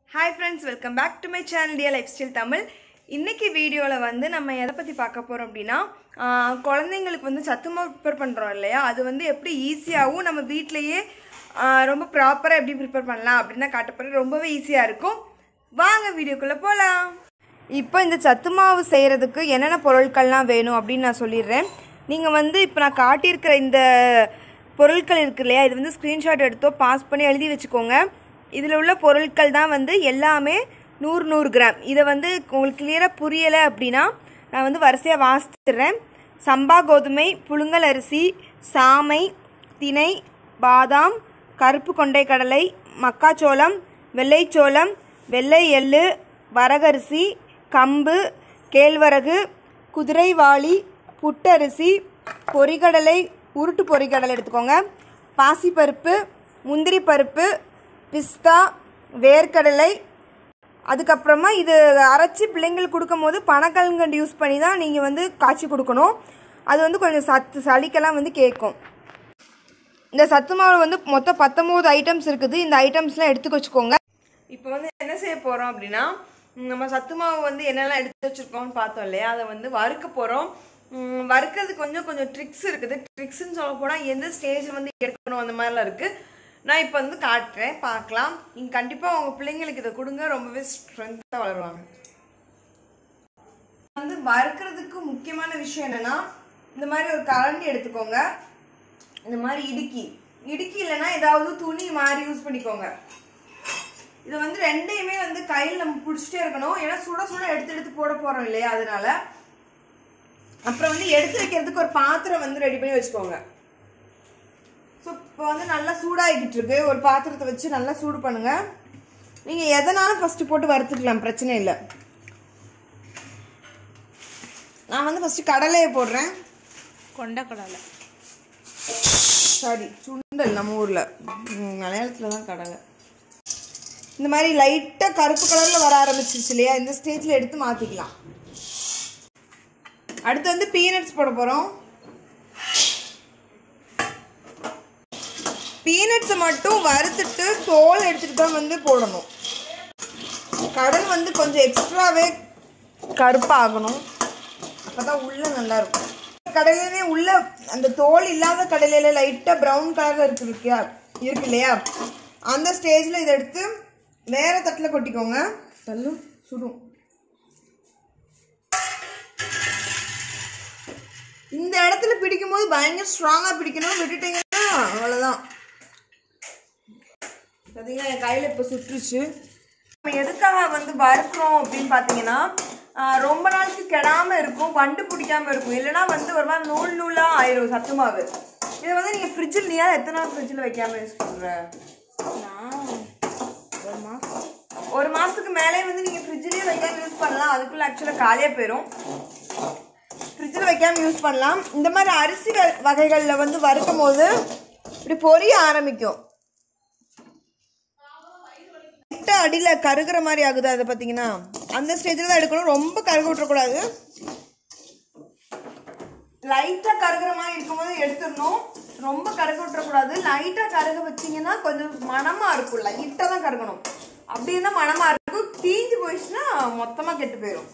hi friends welcome back to my channel dear lifestyle Tamil இன்னைக்கு வீடியோவில் வந்து நம்ம எதை பற்றி பார்க்க போகிறோம் அப்படின்னா ஆஹ், குழந்தைங்களுக்கு வந்து சத்துமாவு ப்ரிப்பேர் பண்ணுறோம் இல்லையா அது வந்து எப்படி ஈஸியாகவும் நம்ம வீட்டிலையே ஆஹ், ரொம்ப ப்ராப்பராக எப்படி ப்ரிப்பேர் பண்ணலாம் அப்படின்னு தான் காட்ட போகிறேன் ரொம்பவே ஈஸியாக இருக்கும் வாங்க வீடியோக்குள்ளே போகலாம் இப்போ இந்த சத்து மாவு செய்கிறதுக்கு என்னென்ன பொருட்கள்லாம் வேணும் அப்படின்னு நான் சொல்லிடுறேன் நீங்கள் வந்து இப்போ நான் காட்டியிருக்கிற இந்த பொருட்கள் இருக்கு இல்லையா இது வந்து ஸ்க்ரீன்ஷாட் எடுத்தோ பாஸ் பண்ணி எழுதி வச்சுக்கோங்க இதில் உள்ள பொருட்கள் தான் வந்து எல்லாமே நூறு நூறு கிராம் இதை வந்து உங்களுக்கு கிளியராக புரியலை அப்படின்னா நான் வந்து வரிசையாக வாசித்துடுறேன் சம்பா கோதுமை புழுங்கல் அரிசி சாமை திணை பாதாம் கருப்பு கொண்டை கடலை மக்காச்சோளம் வெள்ளைச்சோளம் வெள்ளை எள்ளு வரகரிசி கம்பு கேழ்வரகு குதிரைவாளி புட்டரிசி பொரிகடலை உருட்டு பொரிகடலை எடுத்துக்கோங்க பாசிப்பருப்பு முந்திரி பருப்பு பிஸ்தா வேர்க்கடலை அதுக்கப்புறமா இது அரைச்சி பிள்ளைங்களுக்கு கொடுக்கும் போது பனக்கல்கண்டு யூஸ் பண்ணி தான் நீங்கள் வந்து காய்ச்சி கொடுக்கணும் அது வந்து கொஞ்சம் சத்து சளிக்கெல்லாம் வந்து கேட்கும் இந்த சத்து மாவு வந்து மொத்தம் பத்தொம்போது ஐட்டம்ஸ் இருக்குது இந்த ஐட்டம்ஸ்லாம் எடுத்துக்க வச்சுக்கோங்க இப்போ வந்து என்ன செய்ய போகிறோம் அப்படின்னா ம், நம்ம சத்து மாவு வந்து என்னெல்லாம் எடுத்து வச்சுருக்கோம்னு பார்த்தோம் இல்லையா அதை வந்து வறுக்க போகிறோம் வறுக்கிறதுக்கு கொஞ்சம் கொஞ்சம் ட்ரிக்ஸ் இருக்குது ட்ரிக்ஸ்ன்னு சொல்ல போனால் எந்த ஸ்டேஜ் வந்து எடுக்கணும் அந்த மாதிரிலாம் இருக்குது நான் இப்போ வந்து காட்டுறேன் பார்க்கலாம் நீங்கள் கண்டிப்பாக உங்கள் பிள்ளைங்களுக்கு இதை கொடுங்க ரொம்பவே ஸ்ட்ரென்த்தாக வளருவாங்க வந்து வறுக்கிறதுக்கு முக்கியமான விஷயம் என்னன்னா இந்த மாதிரி ஒரு கரண்டி எடுத்துக்கோங்க இந்த மாதிரி இடுக்கி இடுக்கி இல்லைன்னா ஏதாவது துணி மாதிரி யூஸ் பண்ணிக்கோங்க இது வந்து ரெண்டையுமே வந்து கையில் நம்ம பிடிச்சிட்டே இருக்கணும் ஏன்னா சுட சுட எடுத்து எடுத்து போட போறோம் இல்லையா அதனால அப்புறம் வந்து எடுத்து வைக்கிறதுக்கு ஒரு பாத்திரம் வந்து ரெடி பண்ணி வச்சுக்கோங்க ஸோ இப்போ வந்து நல்லா சூடாகிக்கிட்டு இருக்கு ஒரு பாத்திரத்தை வச்சு நல்லா சூடு பண்ணுங்க நீங்கள் எதனாலும் ஃபஸ்ட்டு போட்டு வறுத்துக்கலாம் பிரச்சனை இல்லை நான் வந்து ஃபஸ்ட்டு கடலையை போடுறேன் கொண்டக்கடலை சாரி சுண்டல் நம்ம ஊரில் மலையாளத்தில் தான் கடலை இந்த மாதிரி லைட்டாக கருப்பு கலரில் வர ஆரம்பிச்சிருச்சு இல்லையா இந்த ஸ்டேஜில் எடுத்து மாற்றிக்கலாம் அடுத்து வந்து பீனட்ஸ் போட போகிறோம் பீனட்ஸை மட்டும் வறுத்துட்டு தோல் எடுத்துட்டு தான் வந்து போடணும் கடல் வந்து கொஞ்சம் எக்ஸ்ட்ராவே கருப்பாகணும் அப்போ தான் உள்ளே நல்லா இருக்கும் கடலையிலே உள்ள அந்த தோல் இல்லாத கடலையில லைட்டாக ப்ரௌன் கலரில் இருக்கு இருக்கியா இருக்கு இல்லையா அந்த ஸ்டேஜில் இதை எடுத்து வேற தட்டில் கொட்டிக்கோங்க தள்ளு சுடும் இந்த இடத்துல பிடிக்கும் போது பயங்கர ஸ்ட்ராங்காக பிடிக்கணும் விட்டுட்டீங்கன்னா அவ்வளோதான் பார்த்தீங்கன்னா என் கையில் இப்போ சுற்றுச்சு நம்ம எதுக்காக வந்து வறுக்கிறோம் அப்படின்னு பார்த்தீங்கன்னா ஆஹ் ரொம்ப நாளுக்கு கெடாம இருக்கும் வண்டு பிடிக்காம இருக்கும் இல்லைன்னா வந்து ஒரு மாதிரி நூல் நூலாக ஆயிரும் சத்து மாவு இதை வந்து நீங்கள் ஃப்ரிட்ஜில் நீ எத்தனை நாள் ஃப்ரிட்ஜில் வைக்காம யூஸ் பண்ணுற நான் ஒரு மாதம் ஒரு மாதத்துக்கு மேலே வந்து நீங்கள் ஃப்ரிட்ஜ்லேயே வைக்காம யூஸ் பண்ணலாம் அதுக்குள்ளே ஆக்சுவலாக காலியாக போயிடும் ஃப்ரிட்ஜில் வைக்காம யூஸ் பண்ணலாம் இந்த மாதிரி அரிசி வ- வகைகளில் வந்து வறுக்கும் போது இப்படி பொரிய ஆரம்பிக்கும் லைட்டாக அடியில் கருகிற மாதிரி ஆகுது அதை பார்த்தீங்கன்னா அந்த ஸ்டேஜில் தான் எடுக்கணும் ரொம்ப கருக விட்டுறக்கூடாது லைட்டாக கருகிற மாதிரி இருக்கும்போது எடுத்துடணும் ரொம்ப கருக விட்டுறக்கூடாது லைட்டாக கருக வச்சீங்கன்னா கொஞ்சம் மணமாக இருக்கும் லைட்டாக தான் கருகணும் அப்படி இருந்தால் மணமாக இருக்கும் தீஞ்சு போயிடுச்சுன்னா மொத்தமாக கெட்டு போயிடும்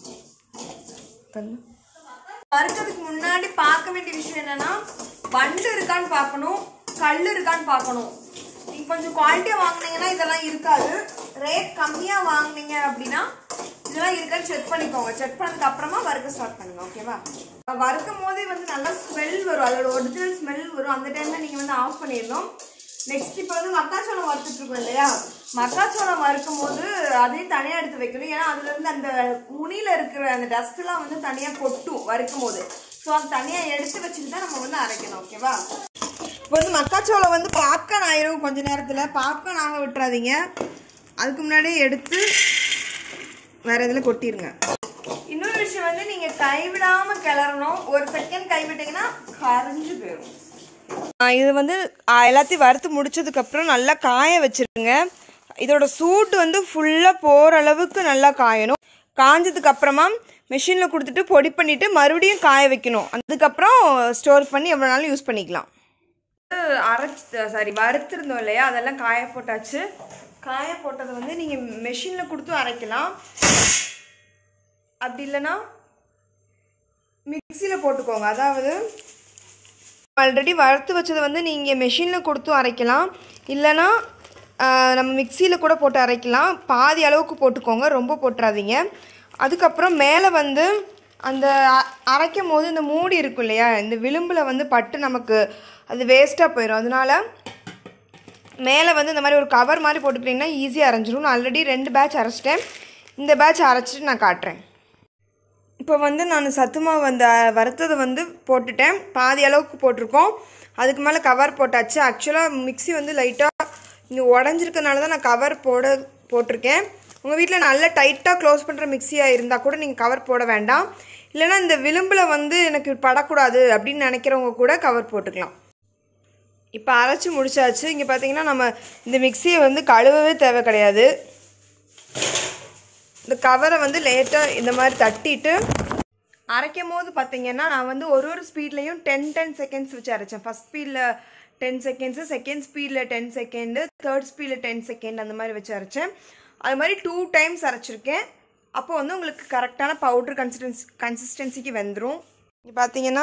வறுக்கிறதுக்கு முன்னாடி பார்க்க வேண்டிய விஷயம் என்னன்னா வண்டு இருக்கான்னு பார்க்கணும் கல் இருக்கான்னு பார்க்கணும் நீங்க கொஞ்சம் குவாலிட்டியாக வாங்குனீங்கன்னா இதெல்லாம் இருக்காது ரேட் கம்மியாக வாங்குனீங்க அப்படின்னா இதெல்லாம் இருக்கான்னு செக் பண்ணிக்கோங்க செக் பண்ணதுக்கு அப்புறமா வறுக்க ஸ்டார்ட் பண்ணுங்க ஓகேவா வறுக்கும் போதே வந்து நல்லா ஸ்மெல் வரும் அதோட ஒரிஜினல் ஸ்மெல் வரும் அந்த டைம்ல நீங்க வந்து ஆஃப் பண்ணிடணும் நெக்ஸ்ட் இப்போ வந்து மக்காச்சோளம் வறுத்துட்டு இருக்கோம் இல்லையா மக்காச்சோளம் வறுக்கும் போது அதையும் தனியாக எடுத்து வைக்கணும் ஏன்னா அதுல இருந்து அந்த முனியில இருக்கிற அந்த டஸ்ட்லாம் வந்து தனியாக கொட்டும் வறுக்கும் போது ஸோ அது தனியாக எடுத்து வச்சுட்டு தான் நம்ம வந்து அரைக்கணும் ஓகேவா இப்போ வந்து மக்காச்சோளம் வந்து பாப்கார்ன் ஆயிரும் கொஞ்ச நேரத்தில் பாப்கார்ன் ஆக விட்டுறாதீங்க அதுக்கு முன்னாடியே எடுத்து வேற இதில் கொட்டிருங்க இன்னொரு விஷயம் வந்து நீங்கள் கைவிடாம கிளறணும் ஒரு செகண்ட் கைவிட்டீங்கன்னா கரைஞ்சு போயிடும் இது வந்து ஆ, எல்லாத்தையும் வறுத்து முடிச்சதுக்கப்புறம் நல்லா காய வச்சிருங்க இதோட சூட்டு வந்து ஃபுல்லாக போகிற அளவுக்கு நல்லா காயணும் காஞ்சதுக்கு அப்புறமா மிஷினில் கொடுத்துட்டு பொடி பண்ணிட்டு மறுபடியும் காய வைக்கணும் அதுக்கப்புறம் ஸ்டோர் பண்ணி எவ்வளோ நாளும் யூஸ் பண்ணிக்கலாம் அரைச்சி சாரி வறுத்துருந்தோம் இல்லையா அதெல்லாம் காய போட்டாச்சு காய போட்டதை வந்து நீங்கள் மெஷினில் கொடுத்தும் அரைக்கலாம் அப்படி இல்லைன்னா மிக்சியில் போட்டுக்கோங்க அதாவது ஆல்ரெடி வறுத்து வச்சதை வந்து நீங்கள் மெஷினில் கொடுத்தும் அரைக்கலாம் இல்லைன்னா ஆஹ், நம்ம மிக்சியில் கூட போட்டு அரைக்கலாம் பாதி அளவுக்கு போட்டுக்கோங்க ரொம்ப போட்டுறாதீங்க அதுக்கப்புறம் மேலே வந்து அந்த அ- அரைக்கும் போது இந்த மூடி இருக்கும் இல்லையா இந்த விளிம்பில் வந்து பட்டு நமக்கு அது வேஸ்ட்டாக போயிடும் அதனால மேலே வந்து இந்த மாதிரி ஒரு கவர் மாதிரி போட்டுக்கிட்டிங்கன்னா ஈஸியாக அரைஞ்சிரும் நான் ஆல்ரெடி ரெண்டு பேட்ச் அரைச்சிட்டேன் இந்த பேட்ச் அரைச்சிட்டு நான் காட்டுறேன் இப்போ வந்து நான் சத்துமாவு அந்த வறுத்ததை வந்து போட்டுட்டேன் பாதி அளவுக்கு போட்டிருக்கோம் அதுக்கு மேலே கவர் போட்டாச்சு ஆக்சுவலாக மிக்ஸி வந்து லைட்டாக இங்கே உடஞ்சிருக்கனால தான் நான் கவர் போட போட்டிருக்கேன் உங்கள் வீட்டில் நல்ல டைட்டாக க்ளோஸ் பண்ணுற மிக்ஸியாக இருந்தால் கூட நீங்கள் கவர் போட வேண்டாம் இல்லைன்னா இந்த விளிம்பில் வந்து எனக்கு படக்கூடாது அப்படின்னு நினைக்கிறவங்க கூட கவர் போட்டுக்கலாம் இப்போ அரைச்சி முடிச்சாச்சு இங்கே பார்த்தீங்கன்னா நம்ம இந்த மிக்ஸியை வந்து கழுவவே தேவை கிடையாது இந்த கவரை வந்து லேட்டாக இந்த மாதிரி தட்டிட்டு அரைக்கும் போது பார்த்தீங்கன்னா நான் வந்து ஒரு ஒரு ஸ்பீட்லேயும் டென் டென் செகண்ட்ஸ் வச்சு அரைச்சேன் ஃபஸ்ட் ஸ்பீடில் டென் செகண்ட்ஸு செகண்ட் ஸ்பீடில் டென் செகண்டு தேர்ட் ஸ்பீடில் டென் செகண்ட் அந்த மாதிரி வச்சு அரைச்சேன் அது மாதிரி டூ டைம்ஸ் அரைச்சிருக்கேன் அப்போ வந்து உங்களுக்கு கரெக்டான பவுட்ரு கன்சிஸ்டன்ஸ் கன்சிஸ்டன்சிக்கு வெந்துடும் இங்கே பார்த்தீங்கன்னா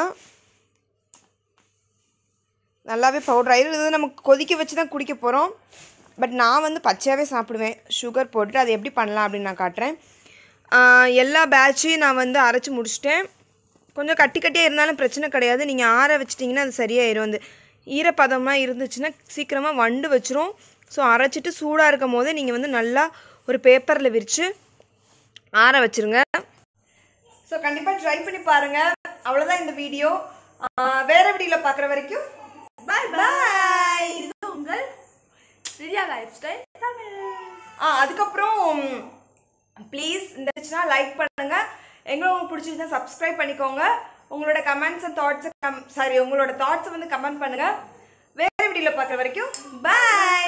நல்லாவே பவுடர் ஆயிரும் இது நமக்கு கொதிக்க வச்சு தான் குடிக்க போகிறோம் பட் நான் வந்து பச்சையாகவே சாப்பிடுவேன் சுகர் போட்டுட்டு அது எப்படி பண்ணலாம் அப்படின்னு நான் காட்டுறேன் ஆஹ் எல்லா பேட்சையும் நான் வந்து அரைச்சி முடிச்சிட்டேன் கொஞ்சம் கட்டி கட்டியாக இருந்தாலும் பிரச்சனை கிடையாது நீங்கள் ஆற வச்சிட்டிங்கன்னா அது சரியாயிரும் அந்த ஈரப்பதமாக இருந்துச்சுன்னா சீக்கிரமாக வண்டு வச்சிரும் ஸோ அரைச்சிட்டு சூடாக இருக்கும் போதே நீங்கள் வந்து நல்லா ஒரு பேப்பரில் விரித்து ஆற வச்சிருங்க ஸோ கண்டிப்பாக ட்ரை பண்ணி பாருங்க அவ்வளோதான் இந்த வீடியோ வேற வீடியோவில் பார்க்குற வரைக்கும் பாய் பாய் இது உங்கள் ரியா லைஃப் ஸ்டைல் தமிழ் ஆ அதுக்கப்புறம் ப்ளீஸ் இந்த இருந்துச்சுன்னா லைக் பண்ணுங்க எங்களை உங்களுக்கு பிடிச்சிருந்தா சப்ஸ்கிரைப் பண்ணிக்கோங்க உங்களோட கமெண்ட்ஸ் அண்ட் தாட்ஸை கம் சாரி உங்களோட தாட்ஸை வந்து கமெண்ட் பண்ணுங்க வேற வீடியோவில் பார்க்குற வரைக்கும் பாய்